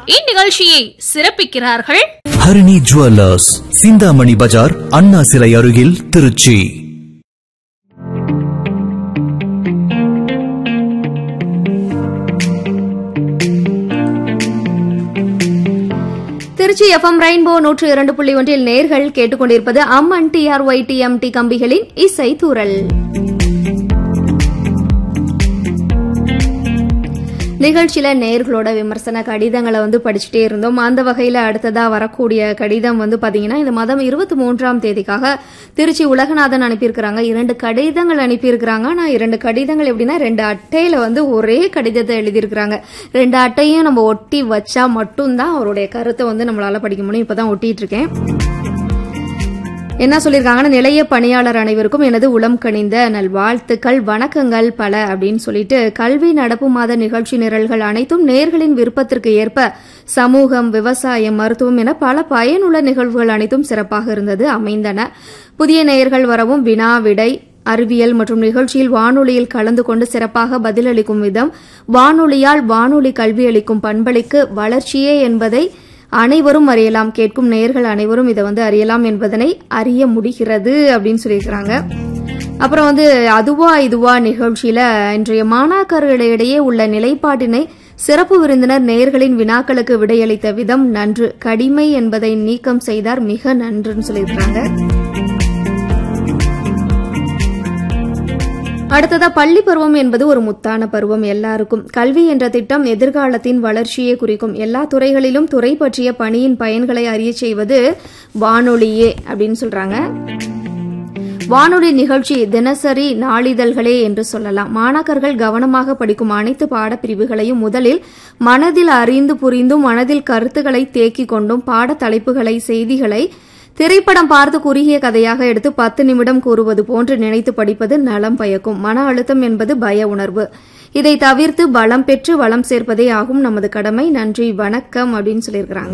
இந்நிகழ்ச்சியை சிறப்பிக்கிறார்கள் ஹரிணி ஜுவல்லர்ஸ் சிந்தாமணி பஜார் அண்ணா சிலை அருகில் திருச்சி திருச்சி எஃப்எம் ரெயின்போ நூற்று இரண்டு புள்ளி ஒன்றில் நேர்கள் கேட்டுக்கொண்டிருப்பது அம்மன் டிஆர்ஒய் டிஎம்டி கம்பிகளின் இசை தூரல் நிகழ்ச்சியில நேர்களோட விமர்சன கடிதங்களை வந்து படிச்சுட்டே இருந்தோம் அந்த வகையில அடுத்ததா வரக்கூடிய கடிதம் வந்து பாத்தீங்கன்னா இந்த மாதம் இருபத்தி மூன்றாம் தேதிக்காக திருச்சி உலகநாதன் அனுப்பியிருக்கிறாங்க இரண்டு கடிதங்கள் அனுப்பியிருக்கிறாங்க ஆனா இரண்டு கடிதங்கள் எப்படின்னா ரெண்டு அட்டையில வந்து ஒரே கடிதத்தை எழுதியிருக்கிறாங்க ரெண்டு அட்டையும் நம்ம ஒட்டி வச்சா மட்டும்தான் அவருடைய கருத்தை வந்து நம்மளால படிக்க முடியும் இப்பதான் ஒட்டிட்டு இருக்கேன் என்ன சொல்லியிருக்காங்கன்னா நிலைய பணியாளர் அனைவருக்கும் எனது உளம் கனிந்த நல்வாழ்த்துக்கள் வணக்கங்கள் பல அப்படின்னு சொல்லிட்டு கல்வி நடப்பு மாத நிகழ்ச்சி நிரல்கள் அனைத்தும் நேர்களின் விருப்பத்திற்கு ஏற்ப சமூகம் விவசாயம் மருத்துவம் என பல பயனுள்ள நிகழ்வுகள் அனைத்தும் சிறப்பாக இருந்தது அமைந்தன புதிய நேயர்கள் வரவும் வினா விடை அறிவியல் மற்றும் நிகழ்ச்சியில் வானொலியில் கலந்து கொண்டு சிறப்பாக பதிலளிக்கும் விதம் வானொலியால் வானொலி கல்வி அளிக்கும் பண்பளிக்கு வளர்ச்சியே என்பதை அனைவரும் அறியலாம் கேட்கும் நேயர்கள் அனைவரும் இதை வந்து அறியலாம் என்பதனை அறிய முடிகிறது அப்படின்னு சொல்லியிருக்கிறாங்க அப்புறம் வந்து அதுவா இதுவா நிகழ்ச்சியில இன்றைய மாணாக்கர்களிடையே உள்ள நிலைப்பாட்டினை சிறப்பு விருந்தினர் நேயர்களின் வினாக்களுக்கு விடையளித்த விதம் நன்று கடிமை என்பதை நீக்கம் செய்தார் மிக நன்றுன்னு சொல்லியிருக்கிறாங்க அடுத்ததா பள்ளி பருவம் என்பது ஒரு முத்தான பருவம் எல்லாருக்கும் கல்வி என்ற திட்டம் எதிர்காலத்தின் வளர்ச்சியை குறிக்கும் எல்லா துறைகளிலும் துறை பற்றிய பணியின் பயன்களை அறிய செய்வது வானொலியே அப்படின்னு சொல்றாங்க வானொலி நிகழ்ச்சி தினசரி நாளிதழ்களே என்று சொல்லலாம் மாணாக்கர்கள் கவனமாக படிக்கும் அனைத்து பாடப்பிரிவுகளையும் முதலில் மனதில் அறிந்து புரிந்தும் மனதில் கருத்துக்களை தேக்கிக் கொண்டும் பாட தலைப்புகளை செய்திகளை திரைப்படம் பார்த்து குறுகிய கதையாக எடுத்து பத்து நிமிடம் கூறுவது போன்று நினைத்து படிப்பது நலம் பயக்கும் மன அழுத்தம் என்பது பய உணர்வு இதை தவிர்த்து பலம் பெற்று வளம் சேர்ப்பதே ஆகும் நமது கடமை நன்றி வணக்கம் அப்படின்னு சொல்லியிருக்கிறாங்க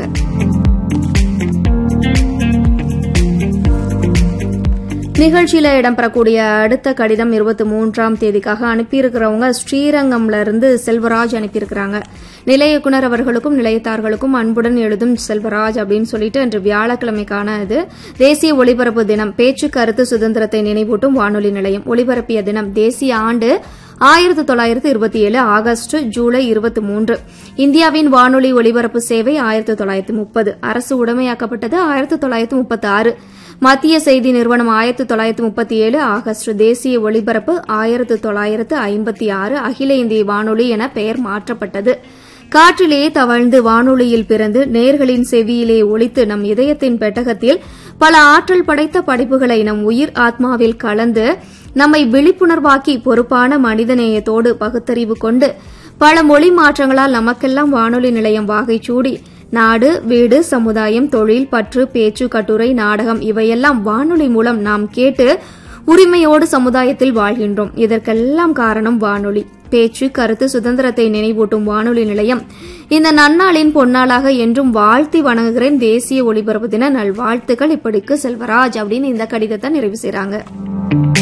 நிகழ்ச்சியில இடம்பெறக்கூடிய அடுத்த கடிதம் இருபத்தி மூன்றாம் தேதிக்காக அனுப்பியிருக்கிறவங்க ஸ்ரீரங்கம்ல இருந்து செல்வராஜ் அனுப்பியிருக்கிறாங்க நிலைய இயக்குனர் அவர்களுக்கும் நிலையத்தார்களுக்கும் அன்புடன் எழுதும் செல்வராஜ் அப்படின்னு சொல்லிட்டு இன்று வியாழக்கிழமைக்கான இது தேசிய ஒலிபரப்பு தினம் பேச்சு கருத்து சுதந்திரத்தை நினைவூட்டும் வானொலி நிலையம் ஒலிபரப்பிய தினம் தேசிய ஆண்டு ஆயிரத்தி தொள்ளாயிரத்தி இருபத்தி ஏழு ஆகஸ்ட் ஜூலை இருபத்தி மூன்று இந்தியாவின் வானொலி ஒலிபரப்பு சேவை ஆயிரத்தி தொள்ளாயிரத்தி முப்பது அரசு உடைமையாக்கப்பட்டது ஆயிரத்தி தொள்ளாயிரத்தி முப்பத்தி ஆறு மத்திய செய்தி நிறுவனம் ஆயிரத்தி தொள்ளாயிரத்தி முப்பத்தி ஏழு ஆகஸ்ட் தேசிய ஒலிபரப்பு ஆயிரத்தி தொள்ளாயிரத்து ஐம்பத்தி ஆறு அகில இந்திய வானொலி என பெயர் மாற்றப்பட்டது காற்றிலேயே தவழ்ந்து வானொலியில் பிறந்து நேர்களின் செவியிலே ஒலித்து நம் இதயத்தின் பெட்டகத்தில் பல ஆற்றல் படைத்த படைப்புகளை நம் உயிர் ஆத்மாவில் கலந்து நம்மை விழிப்புணர்வாக்கி பொறுப்பான மனிதநேயத்தோடு பகுத்தறிவு கொண்டு பல மொழி மாற்றங்களால் நமக்கெல்லாம் வானொலி நிலையம் வாகை சூடி நாடு வீடு சமுதாயம் தொழில் பற்று பேச்சு கட்டுரை நாடகம் இவையெல்லாம் வானொலி மூலம் நாம் கேட்டு உரிமையோடு சமுதாயத்தில் வாழ்கின்றோம் இதற்கெல்லாம் காரணம் வானொலி பேச்சு கருத்து சுதந்திரத்தை நினைவூட்டும் வானொலி நிலையம் இந்த நன்னாளின் பொன்னாளாக என்றும் வாழ்த்தி வணங்குகிறேன் தேசிய ஒலிபரப்பு தின நல்வாழ்த்துக்கள் இப்படிக்கு செல்வராஜ் அப்படின்னு இந்த கடிதத்தை நிறைவு செய்றாங்க